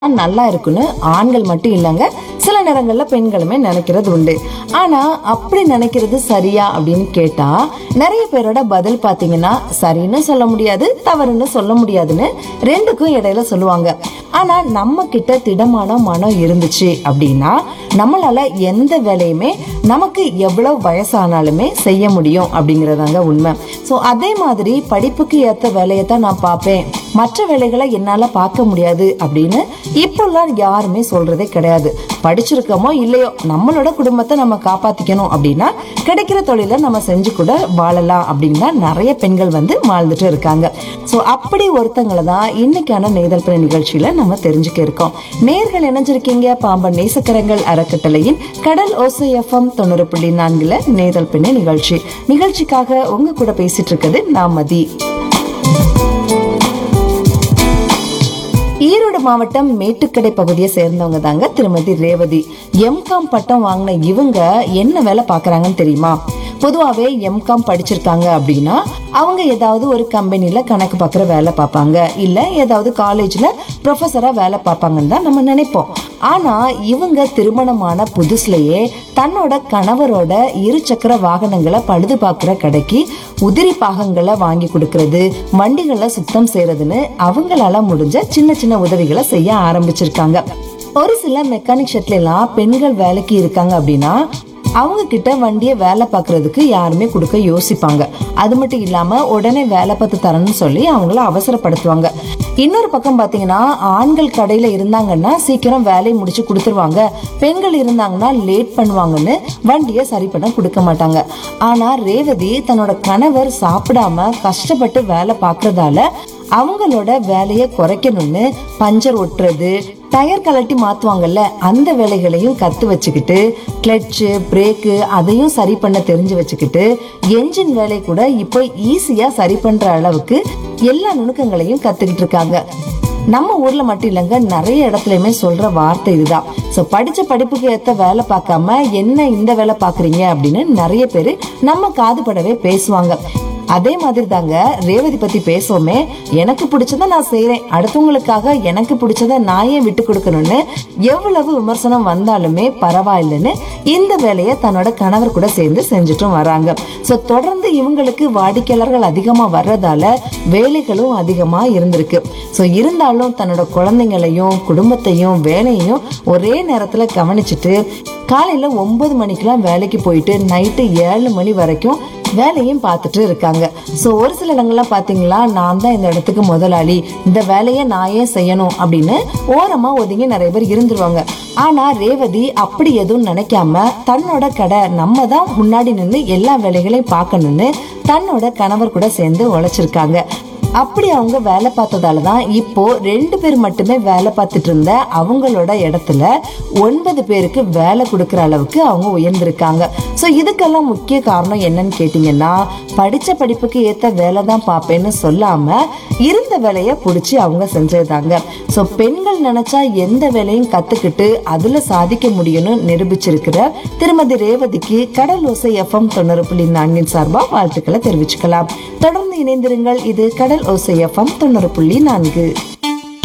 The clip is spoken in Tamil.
நல்லா இருக்குன்னு ஆண்கள் மட்டும் இல்லைங்க சில நேரங்கள்ல பெண்களுமே நினைக்கிறது உண்டு ஆனா அப்படி நினைக்கிறது சரியா அப்படின்னு கேட்டா நிறைய பேரோட பதில் பாத்தீங்கன்னா சரின்னு சொல்ல முடியாது தவறுன்னு சொல்ல முடியாதுன்னு ரெண்டுக்கும் இடையில சொல்லுவாங்க ஆனா நம்ம கிட்ட திடமான மனம் இருந்துச்சு அப்படின்னா நம்மளால எந்த வேலையுமே நமக்கு எவ்வளவு வயசானாலுமே செய்ய முடியும் அப்படிங்கறதாங்க உண்மை சோ அதே மாதிரி படிப்புக்கு ஏத்த வேலையை தான் நான் பார்ப்பேன் மற்ற வேலைகளை என்னால பார்க்க முடியாது அப்படின்னு இப்பெல்லாம் யாருமே சொல்றதே கிடையாது படிச்சிருக்கோமோ இல்லையோ நம்மளோட குடும்பத்தை நம்ம காப்பாத்திக்கணும் அப்படின்னா கிடைக்கிற தொழிலை நம்ம செஞ்சு கூட வாழலாம் அப்படின்னு தான் நிறைய பெண்கள் வந்து வாழ்ந்துட்டு இருக்காங்க சோ அப்படி ஒருத்தங்களை தான் இன்னைக்கான நெய்தல் பிணை நிகழ்ச்சியில நம்ம தெரிஞ்சுக்க இருக்கோம் நேர்கள் இணைஞ்சிருக்கீங்க பாம்பன் நேசக்கரங்கள் அறக்கட்டளையின் கடல் ஓசை எஃப்எம் தொண்ணூறு புள்ளி நான்குல நெய்தல் பிணை நிகழ்ச்சி நிகழ்ச்சிக்காக உங்க கூட பேசிட்டு இருக்குது நான் மதி ஈரோடு மாவட்டம் மேட்டுக்கடை பகுதியை சேர்ந்தவங்க தாங்க திருமதி ரேவதி எம்காம் பட்டம் வாங்கின இவங்க என்ன வேலை பாக்குறாங்கன்னு தெரியுமா பொதுவாவே எம்காம் படிச்சிருக்காங்க அப்படின்னா அவங்க ஏதாவது ஒரு கம்பெனில கணக்கு பார்க்குற வேலை பார்ப்பாங்க இல்ல ஏதாவது காலேஜ்ல ப்ரொஃபஸரா வேலை பார்ப்பாங்கன்னு தான் நம்ம நினைப்போம் ஆனா இவங்க திருமணமான புதுசுலயே தன்னோட கணவரோட இருசக்கர வாகனங்களை பழுது பார்க்குற கடைக்கு உதிரி பாகங்களை வாங்கி கொடுக்கறது வண்டிகளை சுத்தம் செய்யறதுன்னு அவங்களால முடிஞ்ச சின்ன சின்ன உதவிகளை செய்ய ஆரம்பிச்சிருக்காங்க ஒரு சில மெக்கானிக் ஷெட்ல எல்லாம் பெண்கள் வேலைக்கு இருக்காங்க அப்படின்னா அவங்க கிட்ட வண்டியை வேலை பார்க்கறதுக்கு யாருமே கொடுக்க யோசிப்பாங்க அது மட்டும் இல்லாம உடனே வேலை பார்த்து தரணும்னு சொல்லி அவங்கள அவசரப்படுத்துவாங்க இன்னொரு பக்கம் பாத்தீங்கன்னா ஆண்கள் கடையில இருந்தாங்கன்னா சீக்கிரம் வேலையை முடிச்சு கொடுத்துருவாங்க பெண்கள் இருந்தாங்கன்னா லேட் பண்ணுவாங்கன்னு வண்டியை சரி பண்ண கொடுக்க மாட்டாங்க ஆனா ரேவதி தன்னோட கணவர் சாப்பிடாம கஷ்டப்பட்டு வேலை பார்க்கறதால அவங்களோட வேலையை குறைக்கணும்னு பஞ்சர் ஒட்டுறது டயர் கலட்டி மாத்துவாங்கல்ல அந்த வேலைகளையும் கத்து வச்சுக்கிட்டு கிளட்சு பிரேக்கு அதையும் சரி பண்ண தெரிஞ்சு வச்சுக்கிட்டு என்ஜின் வேலை கூட இப்போ ஈஸியா சரி பண்ற அளவுக்கு எல்லா நுணுக்கங்களையும் கத்துக்கிட்டு இருக்காங்க நம்ம ஊர்ல மட்டும் இல்லைங்க நிறைய இடத்துலயுமே சொல்ற வார்த்தை இதுதான் சோ படிச்ச படிப்புக்கு ஏத்த வேலை பார்க்காம என்ன இந்த வேலை பாக்குறீங்க அப்படின்னு நிறைய பேரு நம்ம காதுபடவே பேசுவாங்க அதே மாதிரி தாங்க ரேவதி பத்தி பேசுவோமே எனக்கு பிடிச்சத நான் செய்றேன் அடுத்தவங்களுக்காக எனக்கு பிடிச்சத நான் ஏன் விட்டு கொடுக்கணும்னு எவ்வளவு விமர்சனம் வந்தாலுமே பரவாயில்லைன்னு இந்த வேலையை தன்னோட கணவர் கூட சேர்ந்து செஞ்சுட்டும் வராங்க சோ தொடர்ந்து இவங்களுக்கு வாடிக்கையாளர்கள் அதிகமா வர்றதால வேலைகளும் அதிகமா இருந்திருக்கு சோ இருந்தாலும் தன்னோட குழந்தைங்களையும் குடும்பத்தையும் வேலையையும் ஒரே நேரத்துல கவனிச்சுட்டு காலையில ஒன்பது மணிக்கெல்லாம் வேலைக்கு போயிட்டு நைட்டு ஏழு மணி வரைக்கும் வேலையும் பார்த்துட்டு இருக்காங்க சோ ஒரு சில இடங்கள்லாம் பாத்தீங்களா நான் தான் இந்த இடத்துக்கு முதலாளி இந்த வேலையை நான் ஏன் செய்யணும் அப்படின்னு ஓரமா ஒதுங்கி நிறைய பேர் இருந்துருவாங்க ஆனா ரேவதி அப்படி எதுவும் நினைக்காம தன்னோட கடை நம்ம தான் முன்னாடி நின்று எல்லா வேலைகளையும் பார்க்கணும்னு தன்னோட கணவர் கூட சேர்ந்து உழைச்சிருக்காங்க அப்படி அவங்க வேலை பார்த்ததால தான் இப்போ ரெண்டு பேர் மட்டுமே வேலை பார்த்துட்டு இருந்த அவங்களோட இடத்துல ஒன்பது பேருக்கு வேலை கொடுக்குற அளவுக்கு அவங்க உயர்ந்திருக்காங்க ஸோ இதுக்கெல்லாம் முக்கிய காரணம் என்னன்னு கேட்டிங்கன்னா படிச்ச படிப்புக்கு ஏத்த வேலை தான் பார்ப்பேன்னு சொல்லாம இருந்த வேலையை பிடிச்சி அவங்க செஞ்சதாங்க ஸோ பெண்கள் நினைச்சா எந்த வேலையும் கத்துக்கிட்டு அதுல சாதிக்க முடியும்னு நிரூபிச்சிருக்கிற திருமதி ரேவதிக்கு கடல் ஓசை எஃப்எம் தொண்ணூறு புள்ளி நான்கின் சார்பா வாழ்த்துக்களை தெரிவிச்சுக்கலாம் தொடர்ந்து இணைந்திருங்கள் இது கடல் ஓசை எஃப்எம் தொண்ணூறு புள்ளி நான்கு